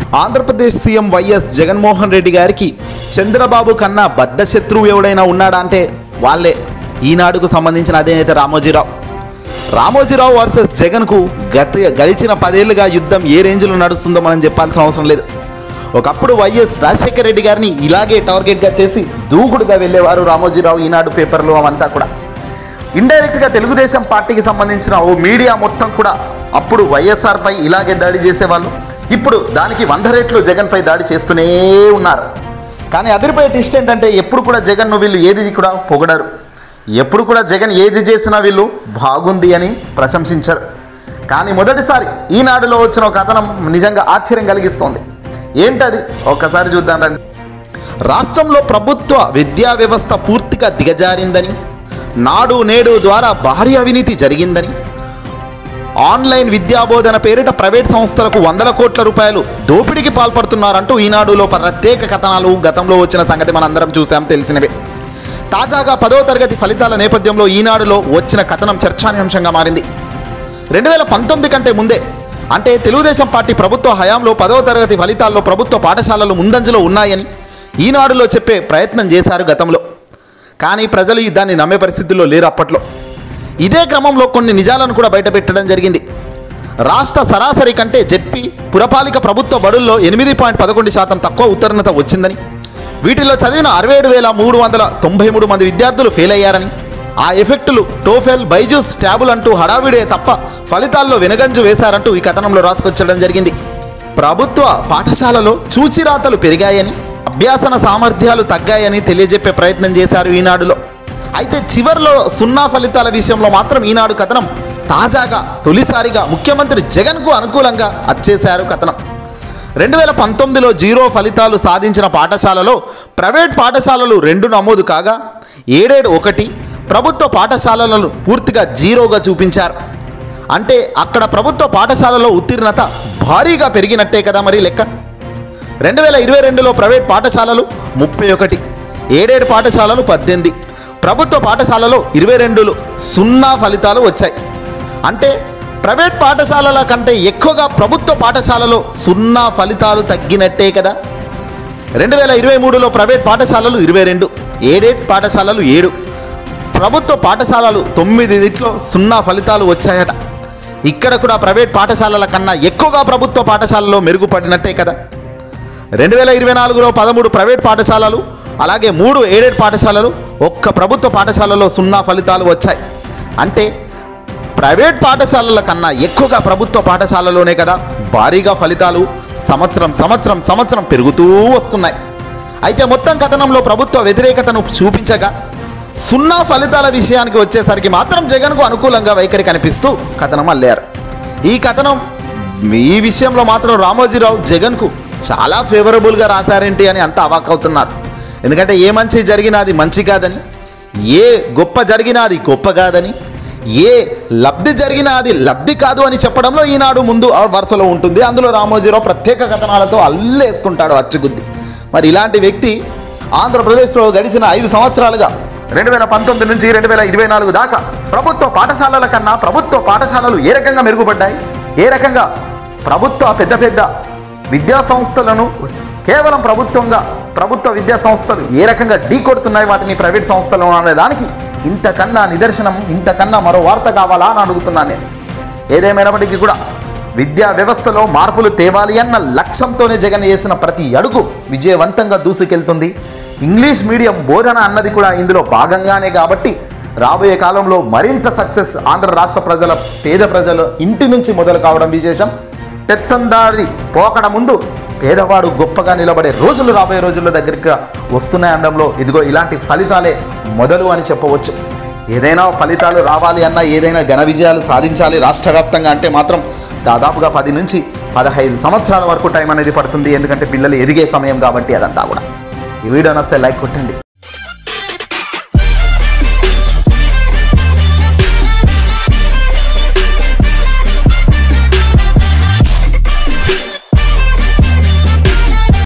Andhra Pradesh CM YS Jaganmohan Reddy గారికి చంద్రబాబు కన్నా బద్ద శత్రువు ఎవడైనా ఉన్నాడా అంటే వాళ్ళే ఈనాడుకు సంబంధించిన అధినేత రామోజీరావు రామోజీరావు వర్సెస్ జగన్కు గత గడిచిన పదేళ్లుగా యుద్ధం ఏ రేంజ్లో నడుస్తుందో మనం చెప్పాల్సిన అవసరం లేదు ఒకప్పుడు వైఎస్ రాజశేఖర రెడ్డి గారిని ఇలాగే టార్గెట్గా చేసి దూకుడుగా వెళ్ళేవారు రామోజీరావు ఈనాడు పేపర్లు అవంతా కూడా ఇండైరెక్ట్గా తెలుగుదేశం పార్టీకి సంబంధించిన ఓ మీడియా మొత్తం కూడా అప్పుడు వైఎస్ఆర్ పై ఇలాగే దాడి చేసేవాళ్ళు ఇప్పుడు దానికి వంద రెట్లు జగన్ పై దాడి చేస్తూనే ఉన్నారు కానీ అదిరిపోయే ట్విస్ట్ ఏంటంటే ఎప్పుడు కూడా జగన్ వీళ్ళు ఏది కూడా పొగడరు ఎప్పుడు కూడా జగన్ ఏది చేసినా వీళ్ళు బాగుంది అని ప్రశంసించరు కానీ మొదటిసారి ఈనాడులో వచ్చిన ఒక కథనం నిజంగా ఆశ్చర్యం కలిగిస్తోంది ఏంటది ఒక్కసారి చూద్దాం రండి రాష్ట్రంలో ప్రభుత్వ విద్యా వ్యవస్థ పూర్తిగా దిగజారిందని నాడు నేడు ద్వారా భారీ అవినీతి జరిగిందని ఆన్లైన్ విద్యాబోధన పేరిట ప్రైవేట్ సంస్థలకు వందల కోట్ల రూపాయలు దోపిడీకి పాల్పడుతున్నారంటూ ఈనాడులో ప్రత్యేక కథనాలు గతంలో వచ్చిన సంగతి మనందరం చూసాం తెలిసినవే తాజాగా పదో తరగతి ఫలితాల నేపథ్యంలో ఈనాడులో వచ్చిన కథనం చర్చానీయాంశంగా మారింది రెండు వేల పంతొమ్మిది కంటే ముందే అంటే తెలుగుదేశం పార్టీ ప్రభుత్వ హయాంలో పదవ తరగతి ఫలితాల్లో ప్రభుత్వ పాఠశాలలు ముందంజలో ఉన్నాయని ఈనాడులో చెప్పే ప్రయత్నం చేశారు గతంలో కానీ ప్రజలు ఈ దాన్ని నమ్మే పరిస్థితుల్లో లేరు అప్పట్లో ఇదే క్రమంలో కొన్ని నిజాలను కూడా బయటపెట్టడం జరిగింది రాష్ట్ర సరాసరి కంటే జెడ్పీ పురపాలిక ప్రభుత్వ బడుల్లో ఎనిమిది పాయింట్ పదకొండు శాతం తక్కువ ఉత్తీర్ణత వచ్చిందని వీటిలో చదివిన అరవై ఏడు వేల మూడు వందల తొంభై మూడు మంది విద్యార్థులు ఫెయిల్ అయ్యారని ఆ ఎఫెక్టులు టోఫెల్ బైజూస్ ట్యాబుల్ అంటూ హడావిడే తప్ప ఫలితాల్లో వెనగంజు వేశారంటూ ఈ కథనంలో రాసుకొచ్చడం జరిగింది ప్రభుత్వ పాఠశాలలో చూచిరాతలు పెరిగాయని అభ్యాసన సామర్థ్యాలు తగ్గాయని తెలియజెప్పే ప్రయత్నం చేశారు ఈనాడులో అయితే చివర్లో సున్నా ఫలితాల విషయంలో మాత్రం ఈనాడు కథనం తాజాగా తొలిసారిగా ముఖ్యమంత్రి జగన్కు అనుకూలంగా అచ్చేశారు కథనం రెండు వేల పంతొమ్మిదిలో జీరో ఫలితాలు సాధించిన పాఠశాలలో ప్రైవేట్ పాఠశాలలు రెండు నమోదు కాగా ఏడేడు ఒకటి ప్రభుత్వ పాఠశాలలను పూర్తిగా జీరోగా చూపించారు అంటే అక్కడ ప్రభుత్వ పాఠశాలలో ఉత్తీర్ణత భారీగా పెరిగినట్టే కదా మరి లెక్క రెండు వేల ఇరవై రెండులో ప్రైవేట్ పాఠశాలలు ముప్పై ఒకటి ఏడేడు పాఠశాలలు పద్దెనిమిది ప్రభుత్వ పాఠశాలలో ఇరవై రెండులో సున్నా ఫలితాలు వచ్చాయి అంటే ప్రైవేట్ పాఠశాలల కంటే ఎక్కువగా ప్రభుత్వ పాఠశాలలో సున్నా ఫలితాలు తగ్గినట్టే కదా రెండు వేల ఇరవై మూడులో ప్రైవేట్ పాఠశాలలు ఇరవై రెండు ఏడేట్ పాఠశాలలు ఏడు ప్రభుత్వ పాఠశాలలు తొమ్మిదిట్లో సున్నా ఫలితాలు వచ్చాయట ఇక్కడ కూడా ప్రైవేట్ పాఠశాలల కన్నా ఎక్కువగా ప్రభుత్వ పాఠశాలలో మెరుగుపడినట్టే కదా రెండు వేల ఇరవై నాలుగులో పదమూడు ప్రైవేట్ పాఠశాలలు అలాగే మూడు ఎయిడెడ్ పాఠశాలలు ఒక్క ప్రభుత్వ పాఠశాలలో సున్నా ఫలితాలు వచ్చాయి అంటే ప్రైవేట్ పాఠశాలల కన్నా ఎక్కువగా ప్రభుత్వ పాఠశాలలోనే కదా భారీగా ఫలితాలు సంవత్సరం సంవత్సరం సంవత్సరం పెరుగుతూ వస్తున్నాయి అయితే మొత్తం కథనంలో ప్రభుత్వ వ్యతిరేకతను చూపించగా సున్నా ఫలితాల విషయానికి వచ్చేసరికి మాత్రం జగన్కు అనుకూలంగా వైఖరి కనిపిస్తూ కథనం అల్లారు ఈ కథనం ఈ విషయంలో మాత్రం రామోజీరావు జగన్కు చాలా ఫేవరబుల్గా రాశారేంటి అని అంతా అవాక్కవుతున్నారు ఎందుకంటే ఏ మంచి జరిగినా అది మంచి కాదని ఏ గొప్ప జరిగినా అది గొప్ప కాదని ఏ లబ్ధి జరిగినా అది లబ్ధి కాదు అని చెప్పడంలో ఈనాడు ముందు ఆ వరుసలో ఉంటుంది అందులో రామోజీరావు ప్రత్యేక కథనాలతో అల్లేస్తుంటాడు అచ్చుగుద్ది మరి ఇలాంటి వ్యక్తి ఆంధ్రప్రదేశ్లో గడిచిన ఐదు సంవత్సరాలుగా రెండు వేల పంతొమ్మిది నుంచి రెండు వేల ఇరవై నాలుగు దాకా ప్రభుత్వ పాఠశాలల కన్నా ప్రభుత్వ పాఠశాలలు ఏ రకంగా మెరుగుపడ్డాయి ఏ రకంగా ప్రభుత్వ పెద్ద పెద్ద విద్యా సంస్థలను కేవలం ప్రభుత్వంగా ప్రభుత్వ విద్యా సంస్థలు ఏ రకంగా ఢీ కొడుతున్నాయి వాటిని ప్రైవేట్ సంస్థలు అనే దానికి ఇంతకన్నా నిదర్శనం ఇంతకన్నా మరో వార్త కావాలా అని అడుగుతున్నాను నేను ఏదేమైనప్పటికీ కూడా విద్యా వ్యవస్థలో మార్పులు తేవాలి అన్న లక్ష్యంతోనే జగన్ చేసిన ప్రతి అడుగు విజయవంతంగా దూసుకెళ్తుంది ఇంగ్లీష్ మీడియం బోధన అన్నది కూడా ఇందులో భాగంగానే కాబట్టి రాబోయే కాలంలో మరింత సక్సెస్ ఆంధ్ర రాష్ట్ర ప్రజల పేద ప్రజలు ఇంటి నుంచి మొదలు కావడం విశేషం పెత్తందారి పోకడ ముందు పేదవాడు గొప్పగా నిలబడే రోజులు రాబోయే రోజుల దగ్గరికి వస్తున్నాయి అనడంలో ఇదిగో ఇలాంటి ఫలితాలే మొదలు అని చెప్పవచ్చు ఏదైనా ఫలితాలు రావాలి అన్నా ఏదైనా ఘన విజయాలు సాధించాలి రాష్ట్ర వ్యాప్తంగా అంటే మాత్రం దాదాపుగా పది నుంచి పదహైదు సంవత్సరాల వరకు టైం అనేది పడుతుంది ఎందుకంటే పిల్లలు ఎదిగే సమయం కాబట్టి అదంతా కూడా ఈ వీడియో నస్తే లైక్ కొట్టండి